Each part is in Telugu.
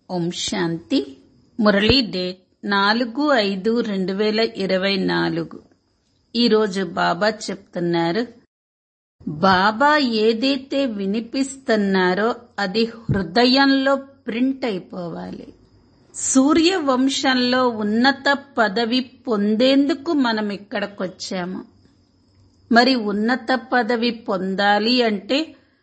ఓం శాంతి మురళీ డేట్ నాలుగు ఐదు రెండు వేల ఇరవై నాలుగు ఈరోజు బాబా చెప్తున్నారు బాబా ఏదైతే వినిపిస్తున్నారో అది హృదయంలో ప్రింట్ అయిపోవాలి సూర్య వంశంలో ఉన్నత పదవి పొందేందుకు మనం ఇక్కడికొచ్చాము మరి ఉన్నత పదవి పొందాలి అంటే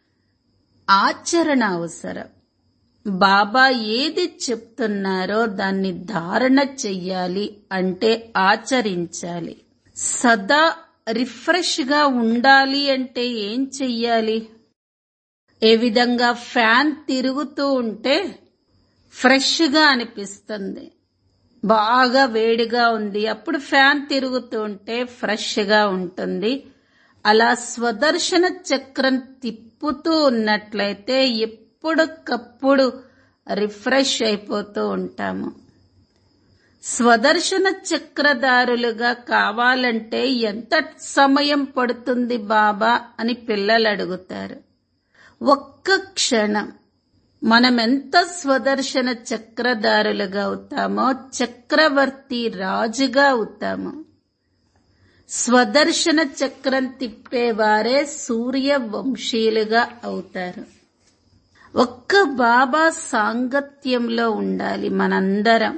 ఆచరణ అవసరం బాబా ఏది చెప్తున్నారో దాన్ని ధారణ చెయ్యాలి అంటే ఆచరించాలి సదా రిఫ్రెష్ గా ఉండాలి అంటే ఏం చెయ్యాలి ఏ విధంగా ఫ్యాన్ తిరుగుతూ ఉంటే ఫ్రెష్ గా అనిపిస్తుంది బాగా వేడిగా ఉంది అప్పుడు ఫ్యాన్ తిరుగుతూ ఉంటే ఫ్రెష్ గా ఉంటుంది అలా స్వదర్శన చక్రం తిప్పుతూ ఉన్నట్లయితే ఎప్పటికప్పుడు రిఫ్రెష్ అయిపోతూ ఉంటాము స్వదర్శన చక్రధారులుగా కావాలంటే ఎంత సమయం పడుతుంది బాబా అని పిల్లలు అడుగుతారు ఒక్క క్షణం మనం ఎంత స్వదర్శన చక్రధారులుగా అవుతామో చక్రవర్తి రాజుగా అవుతాము స్వదర్శన చక్రం తిప్పేవారే సూర్య వంశీయులుగా అవుతారు ఒక్క బాబా సాంగత్యంలో ఉండాలి మనందరం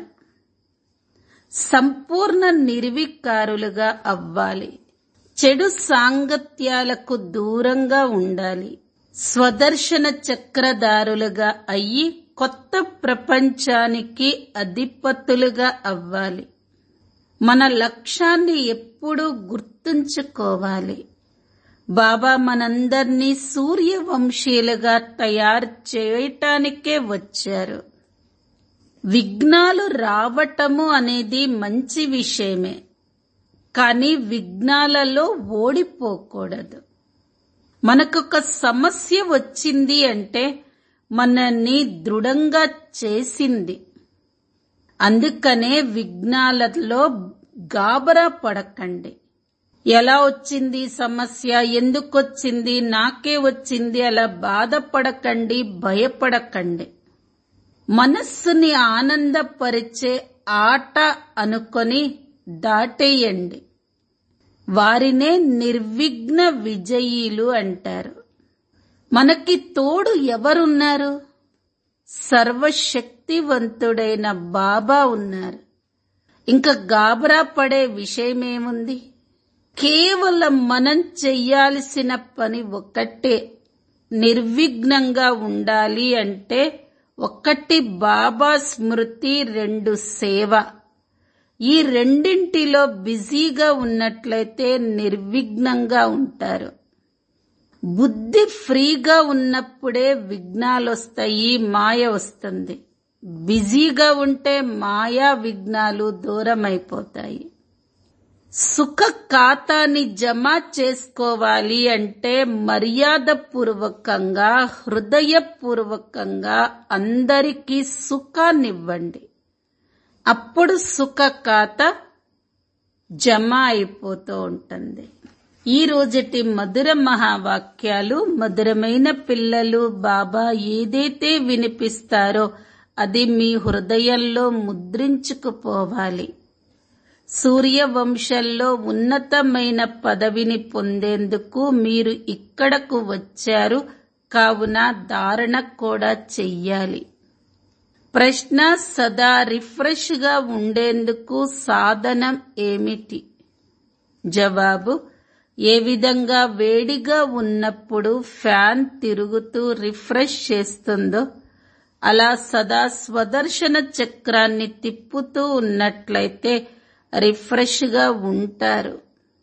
సంపూర్ణ నిర్వికారులుగా అవ్వాలి చెడు సాంగత్యాలకు దూరంగా ఉండాలి స్వదర్శన చక్రధారులుగా అయ్యి కొత్త ప్రపంచానికి అధిపతులుగా అవ్వాలి మన లక్ష్యాన్ని ఎప్పుడూ గుర్తుంచుకోవాలి బాబా మనందర్నీ సూర్యవంశీయులుగా తయారు చేయటానికే వచ్చారు విఘ్నాలు రావటము అనేది మంచి విషయమే కానీ విఘ్నాలలో ఓడిపోకూడదు మనకొక సమస్య వచ్చింది అంటే మనల్ని దృఢంగా చేసింది అందుకనే విఘ్నాలలో గాబరా పడకండి ఎలా వచ్చింది సమస్య ఎందుకు వచ్చింది నాకే వచ్చింది అలా బాధపడకండి భయపడకండి మనస్సుని ఆనందపరిచే ఆట అనుకొని దాటేయండి వారినే నిర్విఘ్న విజయీలు అంటారు మనకి తోడు ఎవరున్నారు సర్వశక్తివంతుడైన బాబా ఉన్నారు ఇంకా గాబరా పడే విషయమేముంది కేవలం మనం చెయ్యాల్సిన పని ఒక్కటే నిర్విఘ్నంగా ఉండాలి అంటే ఒకటి బాబా స్మృతి రెండు సేవ ఈ రెండింటిలో బిజీగా ఉన్నట్లయితే నిర్విఘ్నంగా ఉంటారు బుద్ధి ఫ్రీగా ఉన్నప్పుడే విఘ్నాలు వస్తాయి మాయ వస్తుంది బిజీగా ఉంటే మాయా విఘ్నాలు దూరం అయిపోతాయి సుఖ ఖాతాని జమ చేసుకోవాలి అంటే మర్యాద పూర్వకంగా హృదయపూర్వకంగా అందరికీ సుఖాన్నివ్వండి అప్పుడు సుఖ ఖాతా జమ అయిపోతూ ఉంటుంది ఈ రోజటి మధుర మహావాక్యాలు మధురమైన పిల్లలు బాబా ఏదైతే వినిపిస్తారో అది మీ హృదయంలో ముద్రించుకుపోవాలి సూర్యవంశంలో ఉన్నతమైన పదవిని పొందేందుకు మీరు ఇక్కడకు వచ్చారు కావున ధారణ కూడా చెయ్యాలి ప్రశ్న సదా రిఫ్రెష్ గా ఉండేందుకు సాధనం ఏమిటి జవాబు ఏ విధంగా వేడిగా ఉన్నప్పుడు ఫ్యాన్ తిరుగుతూ రిఫ్రెష్ చేస్తుందో అలా సదా స్వదర్శన చక్రాన్ని తిప్పుతూ ఉన్నట్లయితే రిఫ్రెష్ గా ఉంటారు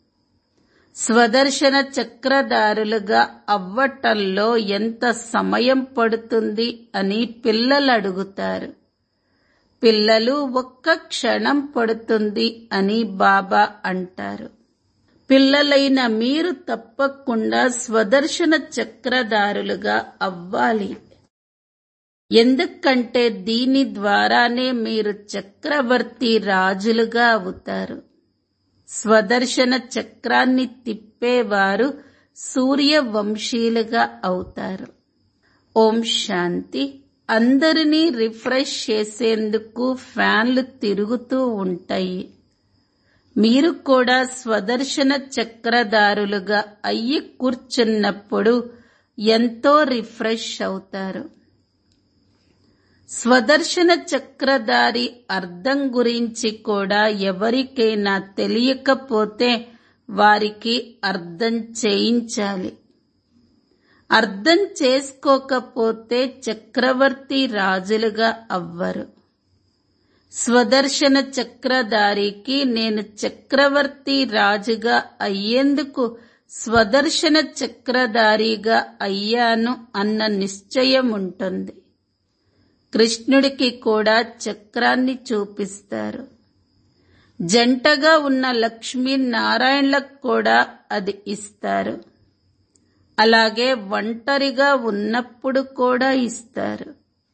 స్వదర్శన చక్రధారులుగా అవ్వటంలో ఎంత సమయం పడుతుంది అని పిల్లలు అడుగుతారు పిల్లలు ఒక్క క్షణం పడుతుంది అని బాబా అంటారు పిల్లలైన మీరు తప్పకుండా స్వదర్శన చక్రధారులుగా అవ్వాలి ఎందుకంటే దీని ద్వారానే మీరు చక్రవర్తి రాజులుగా అవుతారు స్వదర్శన చక్రాన్ని తిప్పేవారు సూర్య వంశీయులుగా అవుతారు ఓం శాంతి అందరినీ రిఫ్రెష్ చేసేందుకు ఫ్యాన్లు తిరుగుతూ ఉంటాయి మీరు కూడా స్వదర్శన చక్రధారులుగా అయ్యి కూర్చున్నప్పుడు ఎంతో రిఫ్రెష్ అవుతారు స్వదర్శన చక్రధారి అర్థం గురించి కూడా ఎవరికైనా తెలియకపోతే వారికి అర్థం చేయించాలి అర్థం చేసుకోకపోతే చక్రవర్తి రాజులుగా అవ్వరు స్వదర్శన చక్రధారికి నేను చక్రవర్తి రాజుగా అయ్యేందుకు స్వదర్శన చక్రధారిగా అయ్యాను అన్న నిశ్చయం ఉంటుంది కృష్ణుడికి కూడా చక్రాన్ని చూపిస్తారు జంటగా ఉన్న లక్ష్మీ నారాయణలకు కూడా అది ఇస్తారు అలాగే ఒంటరిగా ఉన్నప్పుడు కూడా ఇస్తారు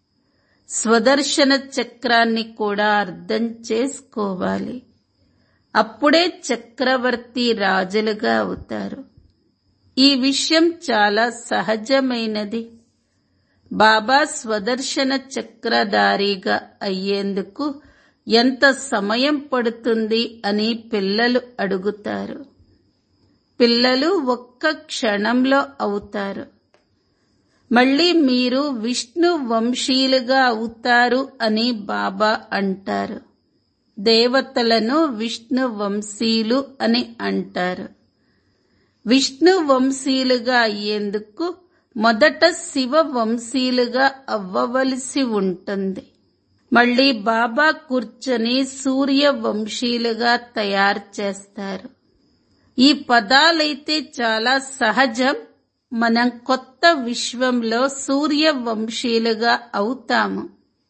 స్వదర్శన చక్రాన్ని కూడా అర్థం చేసుకోవాలి అప్పుడే చక్రవర్తి రాజులుగా అవుతారు ఈ విషయం చాలా సహజమైనది బాబా స్వదర్శన చక్రధారిగా అయ్యేందుకు ఎంత సమయం పడుతుంది అని పిల్లలు అడుగుతారు పిల్లలు ఒక్క క్షణంలో అవుతారు మళ్ళీ మీరు విష్ణు వంశీయులుగా అవుతారు అని బాబా అంటారు దేవతలను విష్ణు వంశీయులు అని అంటారు విష్ణు వంశీయులుగా అయ్యేందుకు మొదట శివ వంశీయులుగా అవ్వవలసి ఉంటుంది మళ్ళీ బాబా కూర్చొని సూర్య వంశీయులుగా తయారు చేస్తారు ఈ పదాలైతే చాలా సహజం మనం కొత్త విశ్వంలో సూర్య వంశీయులుగా అవుతాము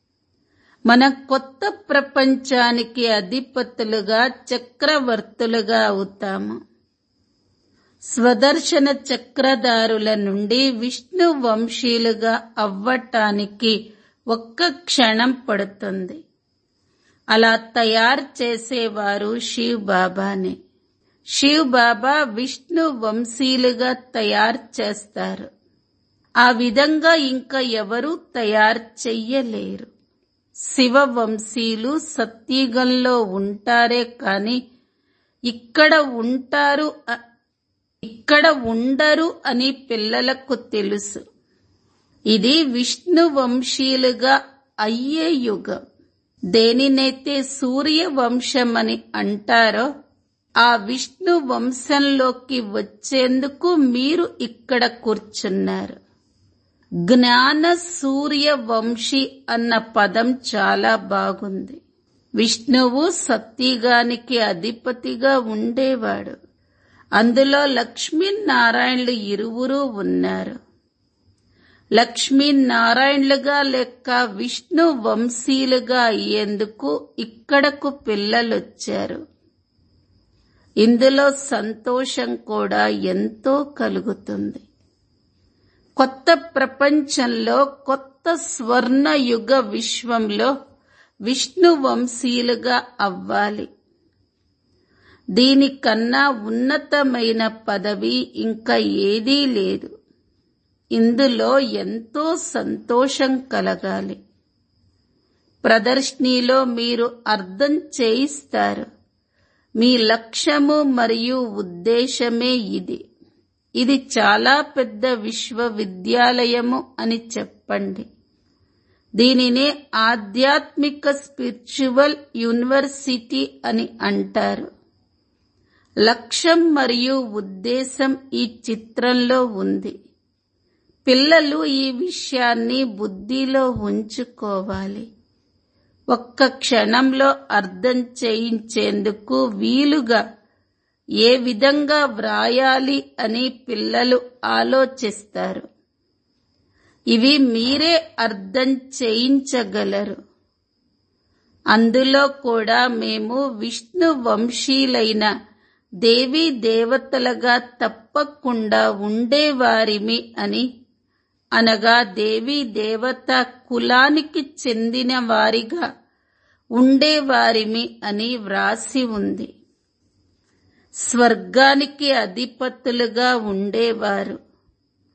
మన కొత్త ప్రపంచానికి అధిపతులుగా చక్రవర్తులుగా అవుతాము స్వదర్శన చక్రధారుల నుండి విష్ణు వంశీయులుగా అవ్వటానికి ఒక్క క్షణం పడుతుంది అలా తయారు చేసేవారు శివ్ బాబానే శివ్ బాబా విష్ణు వంశీయులుగా తయారు చేస్తారు ఆ విధంగా ఇంకా ఎవరూ తయారు చెయ్యలేరు శివ వంశీయులు సత్యుగంలో ఉంటారే కాని ఇక్కడ ఉంటారు అ- ఇక్కడ ఉండరు అని పిల్లలకు తెలుసు ఇది విష్ణు వంశీయులుగా అయ్యే యుగం దేనినైతే సూర్య వంశం అని అంటారో ఆ విష్ణు వంశంలోకి వచ్చేందుకు మీరు ఇక్కడ కూర్చున్నారు జ్ఞాన సూర్య వంశీ అన్న పదం చాలా బాగుంది విష్ణువు సత్యగానికి అధిపతిగా ఉండేవాడు అందులో లక్ష్మీనారాయణులు ఇరువురు ఉన్నారు లక్ష్మీనారాయణులుగా లెక్క విష్ణు వంశీయులుగా అయ్యేందుకు ఇక్కడకు పిల్లలొచ్చారు ఇందులో సంతోషం కూడా ఎంతో కలుగుతుంది కొత్త ప్రపంచంలో కొత్త స్వర్ణ యుగ విశ్వంలో విష్ణు వంశీయులుగా అవ్వాలి దీనికన్నా ఉన్నతమైన పదవి ఇంకా ఏదీ లేదు ఇందులో ఎంతో సంతోషం కలగాలి ప్రదర్శనలో మీరు అర్థం చేయిస్తారు మీ లక్ష్యము మరియు ఉద్దేశమే ఇది ఇది చాలా పెద్ద విశ్వవిద్యాలయము అని చెప్పండి దీనినే ఆధ్యాత్మిక స్పిరిచువల్ యూనివర్సిటీ అని అంటారు లక్ష్యం మరియు ఉద్దేశం ఈ చిత్రంలో ఉంది పిల్లలు ఈ విషయాన్ని బుద్ధిలో ఉంచుకోవాలి ఒక్క క్షణంలో అర్థం చేయించేందుకు వీలుగా ఏ విధంగా వ్రాయాలి అని పిల్లలు ఆలోచిస్తారు ఇవి మీరే అర్థం చేయించగలరు అందులో కూడా మేము విష్ణు వంశీలైన దేవీ దేవతలుగా తప్పకుండా ఉండేవారిమి అని అనగా దేవీ దేవత కులానికి చెందిన వారిగా ఉండేవారిమి అని వ్రాసి ఉంది స్వర్గానికి అధిపతులుగా ఉండేవారు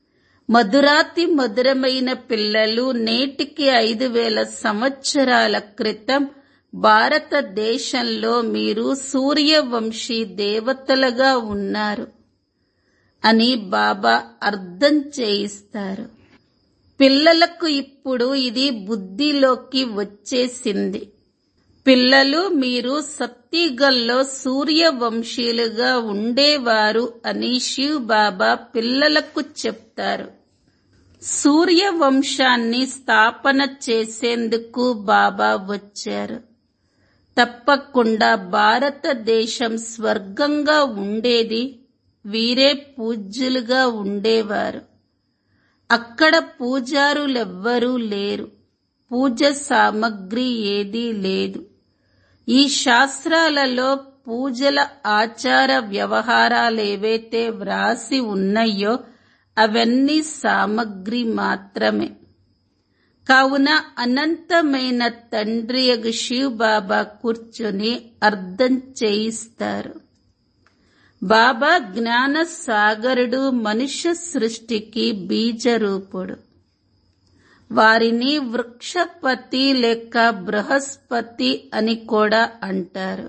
మధురాతి మధురమైన పిల్లలు నేటికి ఐదు వేల సంవత్సరాల క్రితం భారతదేశంలో మీరు సూర్యవంశీ దేవతలుగా ఉన్నారు అని బాబా అర్థం చేయిస్తారు పిల్లలకు ఇప్పుడు ఇది బుద్ధిలోకి వచ్చేసింది పిల్లలు మీరు సత్తిగల్లో సూర్యవంశీలుగా ఉండేవారు అని శివ్ బాబా పిల్లలకు చెప్తారు సూర్యవంశాన్ని స్థాపన చేసేందుకు బాబా వచ్చారు తప్పకుండా భారతదేశం స్వర్గంగా ఉండేది వీరే పూజ్యులుగా ఉండేవారు అక్కడ పూజారులెవ్వరూ లేరు పూజ సామగ్రి ఏదీ లేదు ఈ శాస్త్రాలలో పూజల ఆచార వ్యవహారాలేవైతే వ్రాసి ఉన్నాయో అవన్నీ సామగ్రి మాత్రమే కావున అనంతమైన తండ్రి యగు శివ్ బాబా కూర్చొని అర్థం చేయిస్తారు బాబా జ్ఞాన సాగరుడు మనుష్య సృష్టికి బీజరూపుడు వారిని వృక్షపతి లేక బృహస్పతి అని కూడా అంటారు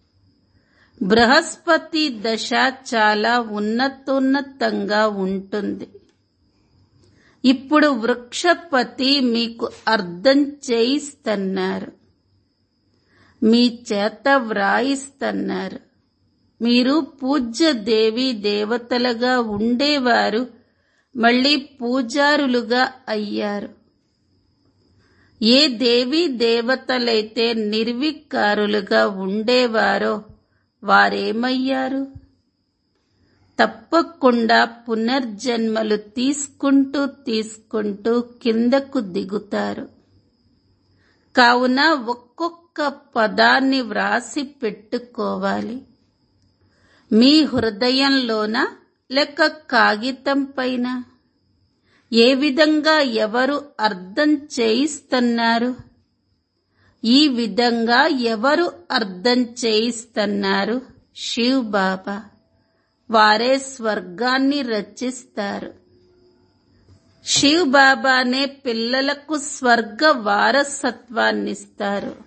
బృహస్పతి దశ చాలా ఉన్నతోన్నతంగా ఉంటుంది ఇప్పుడు వృక్షపతి మీకు అర్థం చేయిస్తున్నారు మీ చేత వ్రాయిస్తున్నారు మీరు పూజ్య దేవి దేవతలుగా ఉండేవారు మళ్ళీ పూజారులుగా అయ్యారు ఏ దేవి దేవతలైతే నిర్వికారులుగా ఉండేవారో వారేమయ్యారు తప్పకుండా పునర్జన్మలు తీసుకుంటూ తీసుకుంటూ కిందకు దిగుతారు కావున ఒక్కొక్క పదాన్ని వ్రాసి పెట్టుకోవాలి మీ హృదయంలోన లేక కాగితం పైన ఏ విధంగా ఎవరు అర్థం చేయిస్తున్నారు ఈ విధంగా ఎవరు అర్థం చేయిస్తున్నారు శివ్ బాబా వారే స్వర్గాన్ని రచిస్తారు శివ్ బాబానే పిల్లలకు స్వర్గ వారసత్వాన్నిస్తారు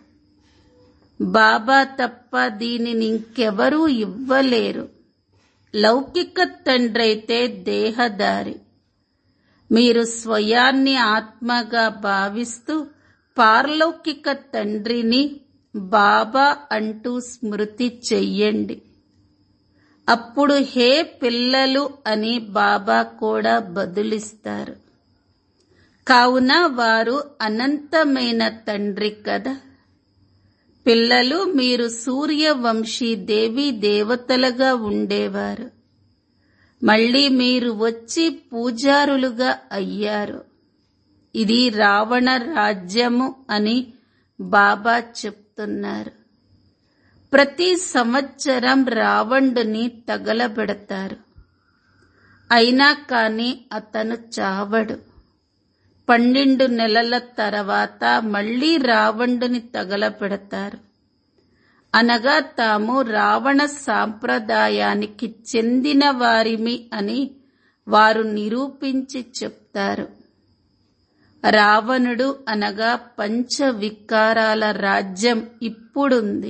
బాబా తప్ప దీనిని ఇంకెవరూ ఇవ్వలేరు లౌకిక తండ్రైతే దేహదారి మీరు స్వయాన్ని ఆత్మగా భావిస్తూ పారలౌకిక తండ్రిని బాబా అంటూ స్మృతి చెయ్యండి అప్పుడు హే పిల్లలు అని బాబా కూడా బదులిస్తారు కావున వారు అనంతమైన తండ్రి కదా పిల్లలు మీరు సూర్యవంశీ దేవి దేవతలుగా ఉండేవారు మళ్ళీ మీరు వచ్చి పూజారులుగా అయ్యారు ఇది రావణ రాజ్యము అని బాబా చెప్తున్నారు ప్రతి సంవత్సరం రావణుని తగలబెడతారు అయినా కాని అతను చావడు పన్నెండు నెలల తర్వాత మళ్లీ రావణుని తగలబెడతారు అనగా తాము రావణ సాంప్రదాయానికి చెందిన వారిమి అని వారు నిరూపించి చెప్తారు రావణుడు అనగా పంచ వికారాల రాజ్యం ఇప్పుడుంది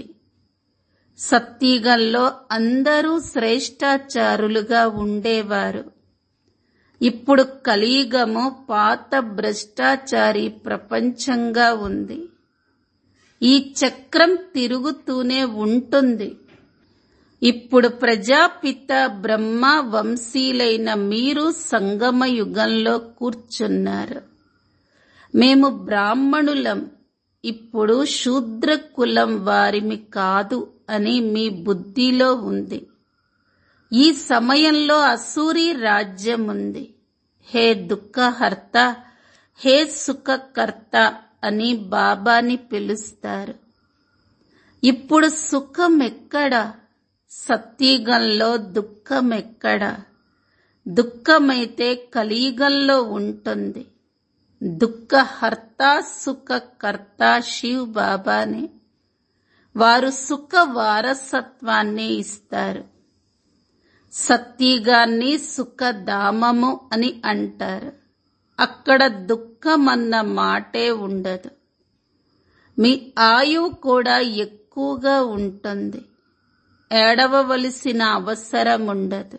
సత్యగల్లో అందరూ శ్రేష్టాచారులుగా ఉండేవారు ఇప్పుడు కలియుగము పాత భ్రష్టాచారి ప్రపంచంగా ఉంది ఈ చక్రం తిరుగుతూనే ఉంటుంది ఇప్పుడు ప్రజాపిత బ్రహ్మ వంశీలైన మీరు సంగమ యుగంలో కూర్చున్నారు మేము బ్రాహ్మణులం ఇప్పుడు శూద్ర కులం వారిమి కాదు అని మీ బుద్ధిలో ఉంది ఈ సమయంలో అసూరి రాజ్యం ఉంది హే దుఃఖహర్త హే సుఖకర్త అని బాబాని పిలుస్తారు ఇప్పుడు సుఖం ఎక్కడ సత్యగంలో దుఃఖం ఎక్కడ దుఃఖమైతే కలియుగంలో ఉంటుంది దుఃఖహర్త సుఖకర్త శివ్ బాబానే వారు సుఖ వారసత్వాన్ని ఇస్తారు సత్యగాన్ని సుఖధామము అని అంటారు అక్కడ దుఃఖమన్న మాటే ఉండదు మీ ఆయువు కూడా ఎక్కువగా ఉంటుంది ఏడవవలసిన అవసరం ఉండదు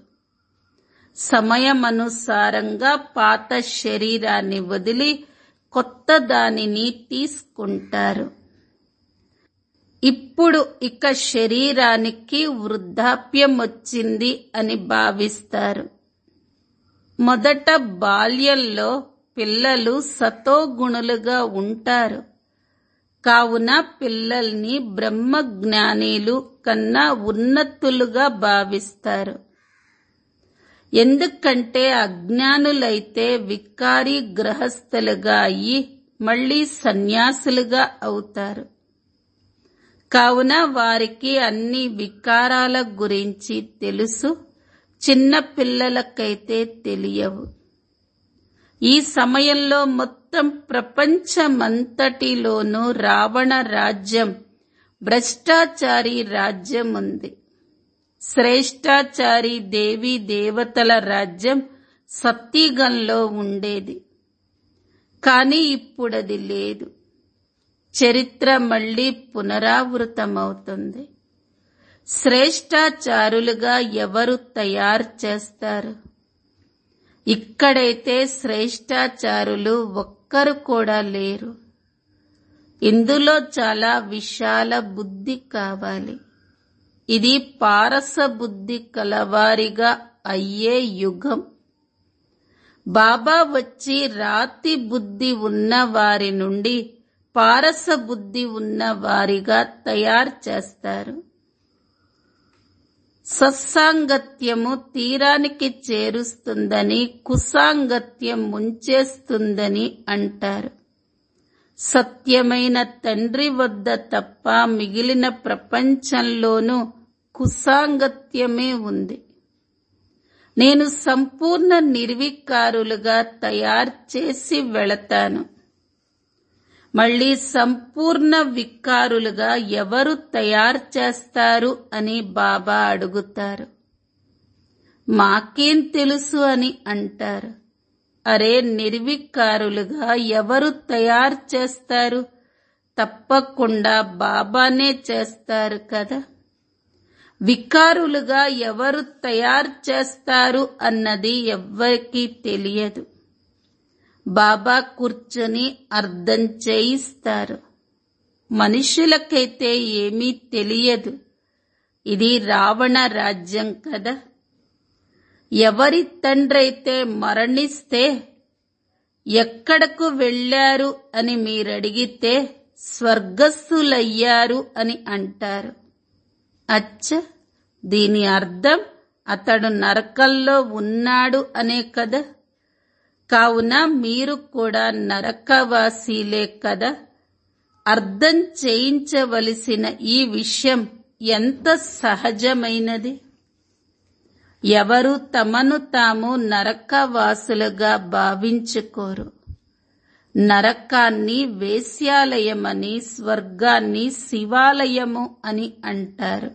సమయమనుసారంగా పాత శరీరాన్ని వదిలి కొత్త దానిని తీసుకుంటారు ఇప్పుడు ఇక శరీరానికి వృద్ధాప్యం వచ్చింది అని భావిస్తారు మొదట బాల్యంలో పిల్లలు సతోగుణులుగా ఉంటారు కావున పిల్లల్ని బ్రహ్మజ్ఞానీలు కన్నా ఉన్నతులుగా భావిస్తారు ఎందుకంటే అజ్ఞానులైతే వికారి గ్రహస్థులుగా అయ్యి మళ్ళీ సన్యాసులుగా అవుతారు కావున వారికి అన్ని వికారాల గురించి తెలుసు చిన్న పిల్లలకైతే తెలియవు ఈ సమయంలో మొత్తం ప్రపంచమంతటిలోనూ రావణ రాజ్యం భ్రష్టాచారి రాజ్యం ఉంది శ్రేష్టాచారి దేవి దేవతల రాజ్యం సత్యగంలో ఉండేది కానీ ఇప్పుడది లేదు చరిత్ర మళ్ళీ పునరావృతమవుతుంది శ్రేష్టాచారులుగా ఎవరు తయారు చేస్తారు ఇక్కడైతే శ్రేష్టాచారులు ఒక్కరు కూడా లేరు ఇందులో చాలా విశాల బుద్ధి కావాలి ఇది పారస బుద్ధి కలవారిగా అయ్యే యుగం బాబా వచ్చి రాతి బుద్ధి ఉన్న వారి నుండి పారస బుద్ధి ఉన్న వారిగా తయారు చేస్తారు సత్సాంగత్యము తీరానికి చేరుస్తుందని కుసాంగత్యం ముంచేస్తుందని అంటారు సత్యమైన తండ్రి వద్ద తప్ప మిగిలిన ప్రపంచంలోనూ కుసాంగత్యమే ఉంది నేను సంపూర్ణ నిర్వికారులుగా తయారు చేసి వెళతాను మళ్ళీ సంపూర్ణ వికారులుగా ఎవరు తయారు చేస్తారు అని బాబా అడుగుతారు మాకేం తెలుసు అని అంటారు అరే నిర్వికారులుగా ఎవరు తయారు చేస్తారు తప్పకుండా బాబానే చేస్తారు కదా వికారులుగా ఎవరు తయారు చేస్తారు అన్నది ఎవ్వరికీ తెలియదు బాబా కూర్చొని అర్థం చేయిస్తారు మనుషులకైతే ఏమీ తెలియదు ఇది రావణ రాజ్యం కదా ఎవరి తండ్రైతే మరణిస్తే ఎక్కడకు వెళ్ళారు అని మీరడిగితే స్వర్గస్థులయ్యారు అని అంటారు అచ్చ దీని అర్థం అతడు నరకంలో ఉన్నాడు అనే కదా కావున మీరు కూడా నరకవాసీలే కదా అర్థం చేయించవలసిన ఈ విషయం ఎంత సహజమైనది ఎవరు తమను తాము నరకవాసులుగా భావించుకోరు నరకాన్ని వేశ్యాలయమని స్వర్గాన్ని శివాలయము అని అంటారు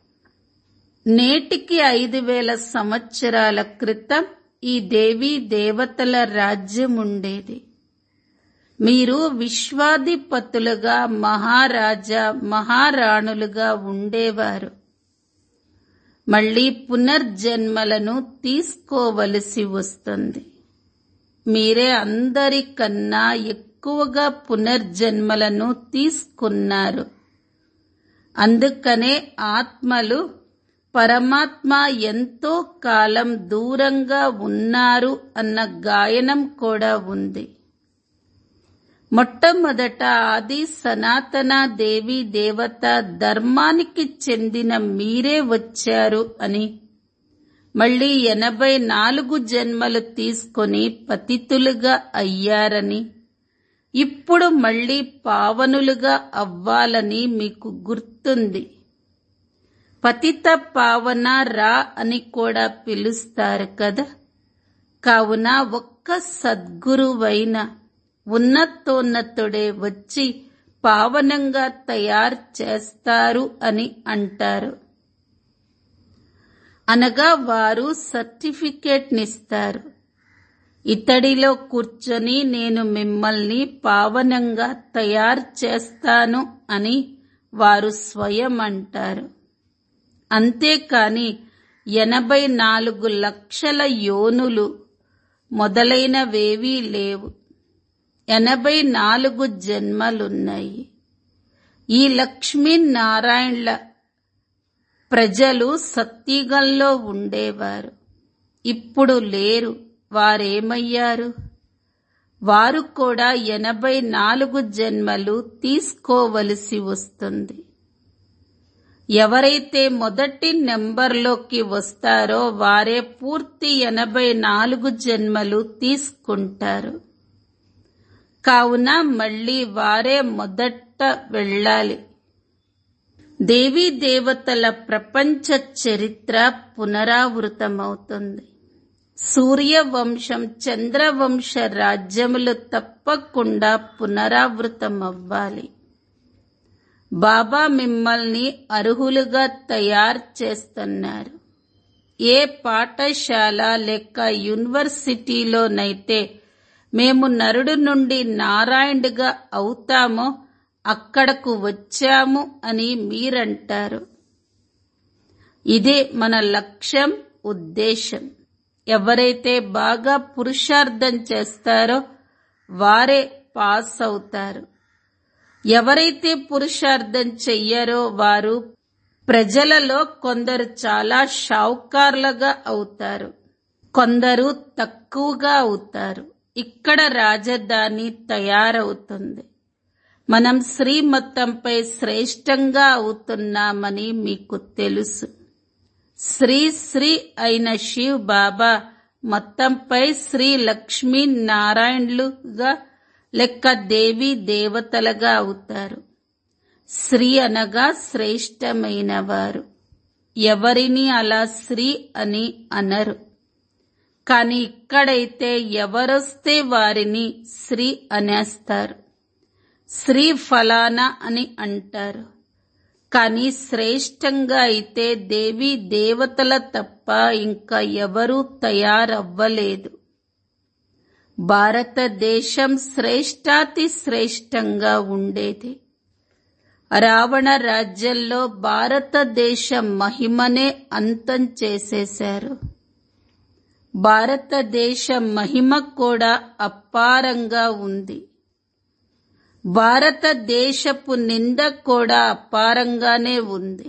నేటికి ఐదు వేల సంవత్సరాల క్రితం ఈ దేవీ దేవతల రాజ్యం ఉండేది మీరు విశ్వాధిపతులుగా మహారాజా మహారాణులుగా ఉండేవారు మళ్ళీ పునర్జన్మలను తీసుకోవలసి వస్తుంది మీరే అందరికన్నా ఎక్కువగా పునర్జన్మలను తీసుకున్నారు అందుకనే ఆత్మలు పరమాత్మ ఎంతో కాలం దూరంగా ఉన్నారు అన్న గాయనం కూడా ఉంది మొట్టమొదట ఆది సనాతన దేవి దేవత ధర్మానికి చెందిన మీరే వచ్చారు అని మళ్ళీ ఎనభై నాలుగు జన్మలు తీసుకొని పతితులుగా అయ్యారని ఇప్పుడు మళ్ళీ పావనులుగా అవ్వాలని మీకు గుర్తుంది పతిత పావన రా అని కూడా పిలుస్తారు కదా కావున ఒక్క సద్గురువైన ఉన్నతోన్నతుడే వచ్చి పావనంగా తయారు చేస్తారు అని అంటారు అనగా వారు సర్టిఫికేట్నిస్తారు ఇతడిలో కూర్చొని నేను మిమ్మల్ని పావనంగా తయారు చేస్తాను అని వారు స్వయం అంటారు అంతేకాని ఎనభై నాలుగు లక్షల యోనులు మొదలైనవేవీ లేవు ఎనభై నాలుగు జన్మలున్నాయి ఈ లక్ష్మీనారాయణల ప్రజలు సత్యుగంలో ఉండేవారు ఇప్పుడు లేరు వారేమయ్యారు వారు కూడా ఎనభై నాలుగు జన్మలు తీసుకోవలసి వస్తుంది ఎవరైతే మొదటి నెంబర్లోకి వస్తారో వారే పూర్తి ఎనభై నాలుగు జన్మలు తీసుకుంటారు కావున మళ్ళీ వారే మొదట వెళ్ళాలి దేవీ దేవతల ప్రపంచ చరిత్ర పునరావృతమవుతుంది సూర్యవంశం చంద్రవంశ రాజ్యములు తప్పకుండా పునరావృతమవ్వాలి బాబా మిమ్మల్ని అర్హులుగా తయారు చేస్తున్నారు ఏ పాఠశాల లేక యూనివర్సిటీలోనైతే మేము నరుడు నుండి నారాయణుడిగా అవుతామో అక్కడకు వచ్చాము అని మీరంటారు ఇదే మన లక్ష్యం ఉద్దేశం ఎవరైతే బాగా పురుషార్థం చేస్తారో వారే పాస్ అవుతారు ఎవరైతే పురుషార్థం చెయ్యరో వారు ప్రజలలో కొందరు చాలా షావుకార్లుగా అవుతారు కొందరు తక్కువగా అవుతారు ఇక్కడ రాజధాని తయారవుతుంది మనం శ్రీమతంపై శ్రేష్టంగా అవుతున్నామని మీకు తెలుసు శ్రీ శ్రీ అయిన శివ్ బాబా మొత్తంపై శ్రీ లక్ష్మీ నారాయణులుగా లెక్క దేవి దేవతలుగా అవుతారు శ్రీ అనగా శ్రేష్టమైన వారు ఎవరిని అలా శ్రీ అని అనరు కాని ఇక్కడైతే ఎవరొస్తే వారిని శ్రీ అనేస్తారు శ్రీ ఫలానా అని అంటారు కానీ శ్రేష్టంగా అయితే దేవి దేవతల తప్ప ఇంకా ఎవరూ తయారవ్వలేదు భారతదేశం శ్రేష్టాతి శ్రేష్టంగా ఉండేది రావణ రాజ్యంలో భారతదేశ మహిమనే అంతం చేసేశారు భారతదేశ మహిమ కూడా అపారంగా ఉంది భారతదేశపు నింద కూడా అపారంగానే ఉంది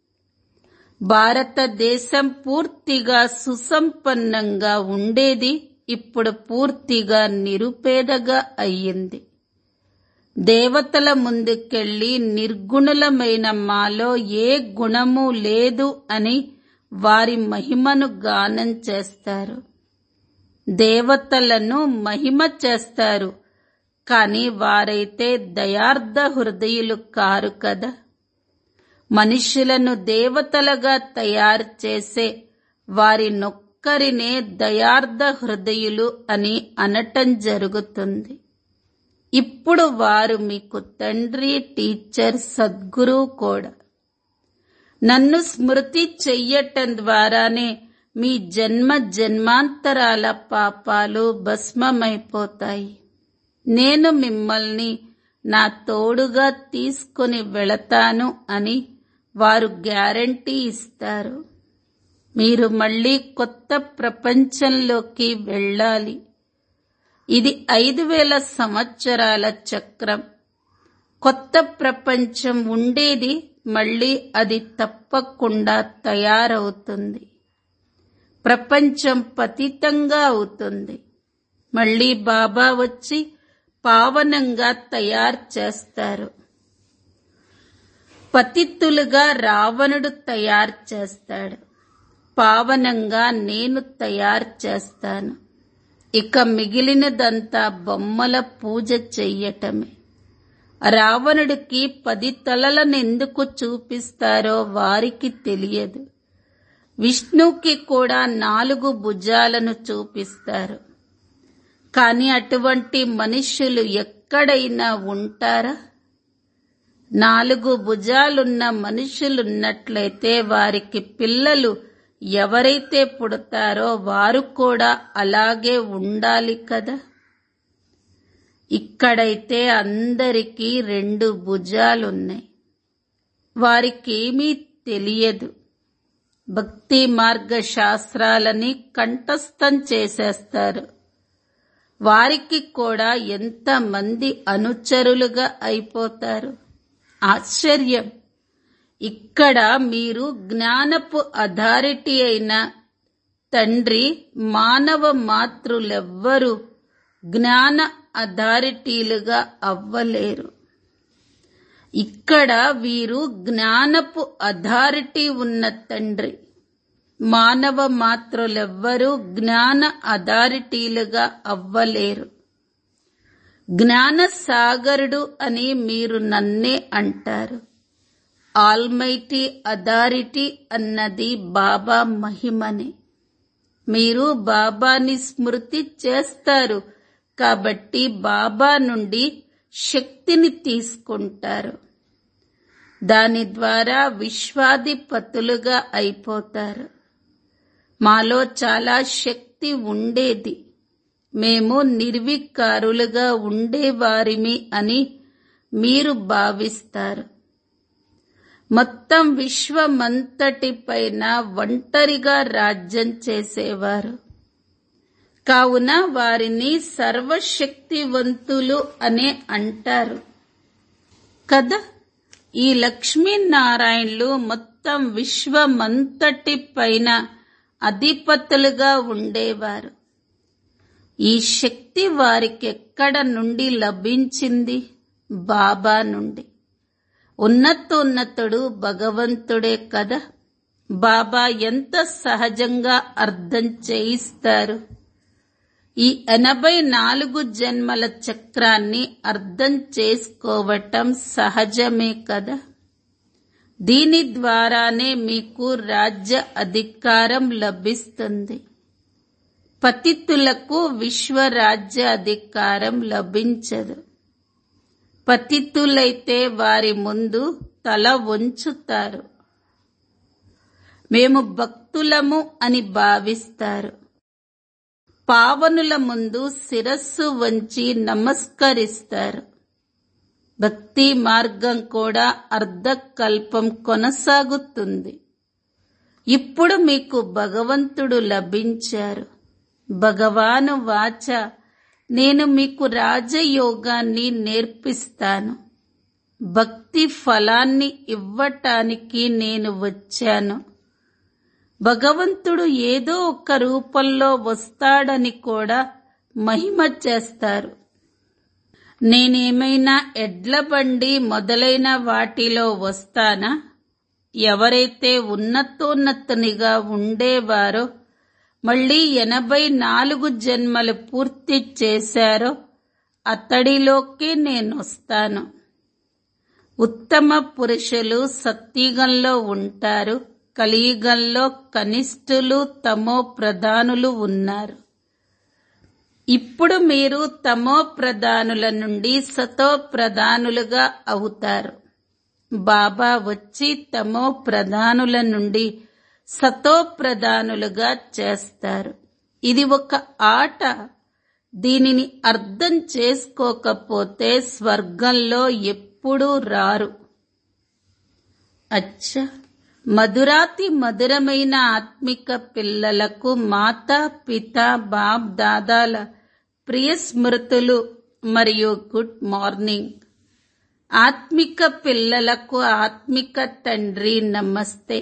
భారతదేశం పూర్తిగా సుసంపన్నంగా ఉండేది ఇప్పుడు పూర్తిగా నిరుపేదగా అయ్యింది దేవతల ముందుకెళ్లి నిర్గుణులమైన మాలో ఏ గుణము లేదు అని వారి మహిమను గానం చేస్తారు దేవతలను మహిమ చేస్తారు కాని వారైతే దయార్థ హృదయులు కారు కదా మనుషులను దేవతలుగా తయారు చేసే వారి నొక్కరినే దయార్థ హృదయులు అని అనటం జరుగుతుంది ఇప్పుడు వారు మీకు తండ్రి టీచర్ సద్గురు కూడా నన్ను స్మృతి చెయ్యటం ద్వారానే మీ జన్మ జన్మాంతరాల పాపాలు భస్మమైపోతాయి నేను మిమ్మల్ని నా తోడుగా తీసుకుని వెళతాను అని వారు గ్యారంటీ ఇస్తారు మీరు మళ్ళీ కొత్త ప్రపంచంలోకి వెళ్ళాలి ఇది ఐదు వేల సంవత్సరాల చక్రం కొత్త ప్రపంచం ఉండేది మళ్ళీ అది తప్పకుండా తయారవుతుంది ప్రపంచం పతితంగా అవుతుంది మళ్ళీ బాబా వచ్చి పావనంగా తయారు చేస్తారు పతిత్తులుగా రావణుడు తయారు చేస్తాడు పావనంగా నేను తయారు చేస్తాను ఇక మిగిలినదంతా బొమ్మల పూజ చెయ్యటమే రావణుడికి పది తలలను ఎందుకు చూపిస్తారో వారికి తెలియదు విష్ణుకి కూడా నాలుగు భుజాలను చూపిస్తారు కాని అటువంటి మనుష్యులు ఎక్కడైనా ఉంటారా నాలుగు భుజాలున్న మనుషులున్నట్లయితే వారికి పిల్లలు ఎవరైతే పుడతారో వారు కూడా అలాగే ఉండాలి కదా ఇక్కడైతే అందరికీ రెండు భుజాలున్నాయి వారికేమీ తెలియదు భక్తి మార్గ శాస్త్రాలని కంఠస్థం చేసేస్తారు వారికి కూడా ఎంతమంది అనుచరులుగా అయిపోతారు ఆశ్చర్యం ఇక్కడ మీరు జ్ఞానపు అథారిటీ అయిన తండ్రి మానవ మాతృలెవ్వరూ జ్ఞాన అథారిటీలుగా అవ్వలేరు ఇక్కడ వీరు జ్ఞానపు అథారిటీ ఉన్న తండ్రి మానవ మాత్రులెవ్వరూ జ్ఞాన అథారిటీలుగా అవ్వలేరు జ్ఞాన సాగరుడు అని మీరు నన్నే అంటారు ఆల్మైటీ అథారిటీ అన్నది బాబా మహిమని మీరు బాబాని స్మృతి చేస్తారు కాబట్టి బాబా నుండి శక్తిని తీసుకుంటారు దాని ద్వారా విశ్వాధిపతులుగా అయిపోతారు మాలో చాలా శక్తి ఉండేది మేము నిర్వికారులుగా ఉండేవారిమి అని మీరు భావిస్తారు మొత్తం విశ్వమంతటిపైన ఒంటరిగా రాజ్యం చేసేవారు కావున వారిని సర్వశక్తివంతులు అనే అంటారు కదా ఈ లక్ష్మీనారాయణులు మొత్తం విశ్వమంతటి పైన అధిపతులుగా ఉండేవారు ఈ శక్తి వారికి ఎక్కడ నుండి లభించింది బాబా నుండి ఉన్నతోన్నతుడు భగవంతుడే కదా బాబా ఎంత సహజంగా అర్థం చేయిస్తారు ఈ ఎనభై నాలుగు జన్మల చక్రాన్ని అర్థం చేసుకోవటం సహజమే కదా దీని ద్వారానే మీకు రాజ్య అధికారం లభిస్తుంది పతితులకు విశ్వరాజ్య అధికారం లభించదు పతితులైతే వారి ముందు తల వంచుతారు మేము భక్తులము అని భావిస్తారు పావనుల ముందు శిరస్సు వంచి నమస్కరిస్తారు భక్తి మార్గం కూడా అర్ధకల్పం కొనసాగుతుంది ఇప్పుడు మీకు భగవంతుడు లభించారు భగవాను వాచ నేను మీకు రాజయోగాన్ని నేర్పిస్తాను భక్తి ఫలాన్ని ఇవ్వటానికి నేను వచ్చాను భగవంతుడు ఏదో ఒక రూపంలో వస్తాడని కూడా మహిమ చేస్తారు నేనేమైనా ఎడ్ల బండి మొదలైన వాటిలో వస్తానా ఎవరైతే ఉన్నతోన్నతునిగా ఉండేవారో మళ్ళీ ఎనభై నాలుగు జన్మలు పూర్తి చేశారో అతడిలోకి నేను వస్తాను ఉత్తమ పురుషులు సత్యుగంలో ఉంటారు కలియుగంలో కనిష్ఠులు తమో ప్రధానులు ఉన్నారు ఇప్పుడు మీరు తమో ప్రధానుల నుండి సతో ప్రధానులుగా అవుతారు బాబా వచ్చి తమో ప్రధానుల నుండి సతో ప్రధానులుగా చేస్తారు ఇది ఒక ఆట దీనిని అర్థం చేసుకోకపోతే స్వర్గంలో ఎప్పుడూ రారు అచ్చా మధురాతి మధురమైన ఆత్మిక పిల్లలకు మాతా పిత బాప్ దాదాల ప్రియ స్మృతులు మరియు గుడ్ మార్నింగ్ ఆత్మిక పిల్లలకు ఆత్మిక తండ్రి నమస్తే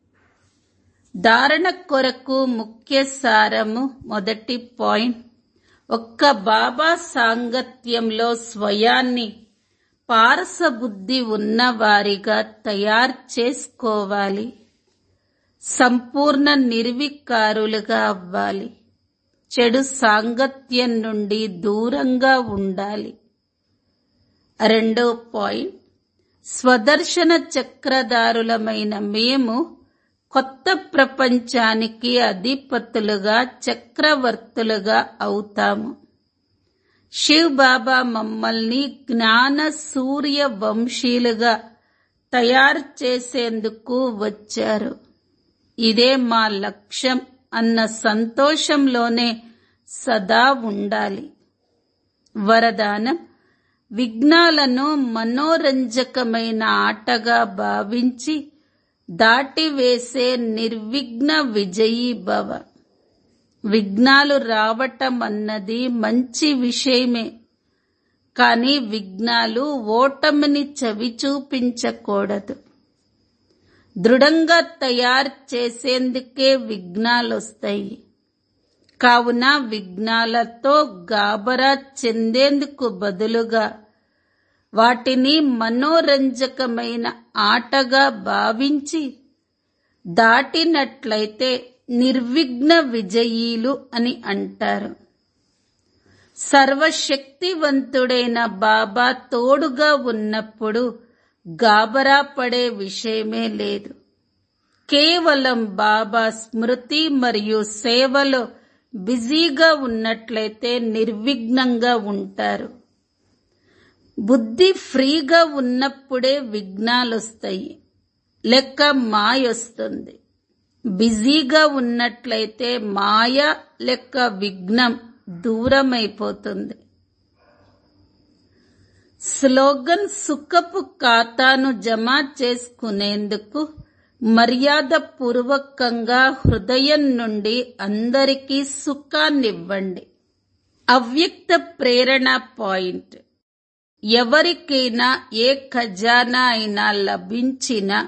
ధారణ కొరకు ముఖ్య సారము మొదటి పాయింట్ ఒక్క బాబా సాంగత్యంలో స్వయాన్ని పారసబుద్ధి ఉన్నవారిగా తయారు చేసుకోవాలి సంపూర్ణ నిర్వికారులుగా అవ్వాలి చెడు సాంగత్యం నుండి దూరంగా ఉండాలి రెండో పాయింట్ స్వదర్శన చక్రధారులమైన మేము కొత్త ప్రపంచానికి అధిపతులుగా చక్రవర్తులుగా అవుతాము శివ్ బాబా మమ్మల్ని జ్ఞాన సూర్య వంశీలుగా తయారు చేసేందుకు వచ్చారు ఇదే మా లక్ష్యం అన్న సంతోషంలోనే సదా ఉండాలి వరదానం విఘ్నాలను మనోరంజకమైన ఆటగా భావించి దాటివేసే నిర్విఘ్న విజయీ భవ విఘ్నాలు రావటం అన్నది మంచి విషయమే కానీ విఘ్నాలు ఓటమిని చవి చూపించకూడదు దృఢంగా తయారు చేసేందుకే విఘ్నాలొస్తాయి కావున విఘ్నాలతో గాబరా చెందేందుకు బదులుగా వాటిని మనోరంజకమైన ఆటగా భావించి దాటినట్లయితే నిర్విఘ్న విజయీలు అని అంటారు సర్వశక్తివంతుడైన బాబా తోడుగా ఉన్నప్పుడు గాబరా పడే విషయమే లేదు కేవలం బాబా స్మృతి మరియు సేవలో బిజీగా ఉన్నట్లయితే నిర్విఘ్నంగా ఉంటారు బుద్ధి ఫ్రీగా ఉన్నప్పుడే విఘ్నాలొస్తాయి లెక్క మాయొస్తుంది బిజీగా ఉన్నట్లయితే మాయ లెక్క విఘ్నం దూరమైపోతుంది స్లోగన్ సుఖపు ఖాతాను జమ చేసుకునేందుకు మర్యాద పూర్వకంగా హృదయం నుండి అందరికీ సుఖాన్నివ్వండి అవ్యక్త ప్రేరణ పాయింట్ ఎవరికైనా ఏ ఖజానా అయినా లభించినా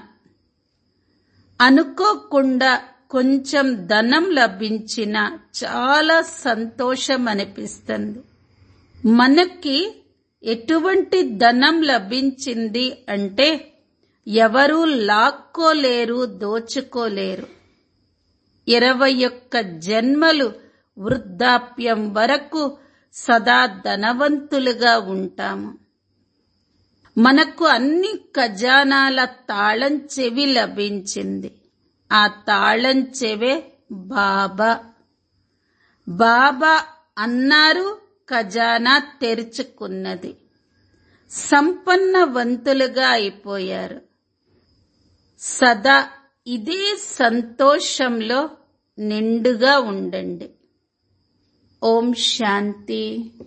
అనుకోకుండా కొంచెం ధనం లభించిన చాలా సంతోషం అనిపిస్తుంది మనకి ఎటువంటి ధనం లభించింది అంటే ఎవరూ లాక్కోలేరు దోచుకోలేరు ఇరవై ఒక్క జన్మలు వృద్ధాప్యం వరకు సదా ధనవంతులుగా ఉంటాము మనకు అన్ని ఖజానాల తాళం చెవి లభించింది ఆ తాళం చెవే బాబా బాబా అన్నారు ఖజానా తెరుచుకున్నది సంపన్నవంతులుగా అయిపోయారు సదా ఇదే సంతోషంలో నిండుగా ఉండండి ఓం శాంతి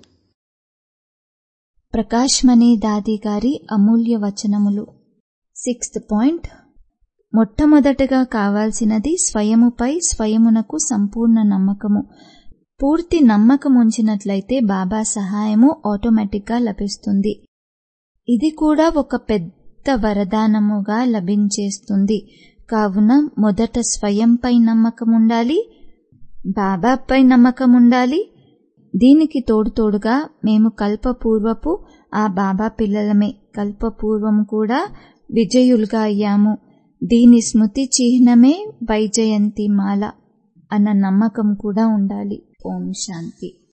ప్రకాష్ మణి దాది గారి అమూల్య వచనములు సిక్స్త్ పాయింట్ మొట్టమొదటగా కావాల్సినది స్వయముపై స్వయమునకు సంపూర్ణ నమ్మకము పూర్తి నమ్మకం ఉంచినట్లయితే బాబా సహాయము ఆటోమేటిక్గా లభిస్తుంది ఇది కూడా ఒక పెద్ద వరదానముగా లభించేస్తుంది కావున మొదట స్వయంపై నమ్మకం ఉండాలి బాబాపై నమ్మకం ఉండాలి దీనికి తోడు తోడుగా మేము కల్పపూర్వపు ఆ బాబా పిల్లలమే కల్పపూర్వం కూడా విజయులుగా అయ్యాము దీని స్మృతి చిహ్నమే వైజయంతి మాల అన్న నమ్మకం కూడా ఉండాలి ఓం శాంతి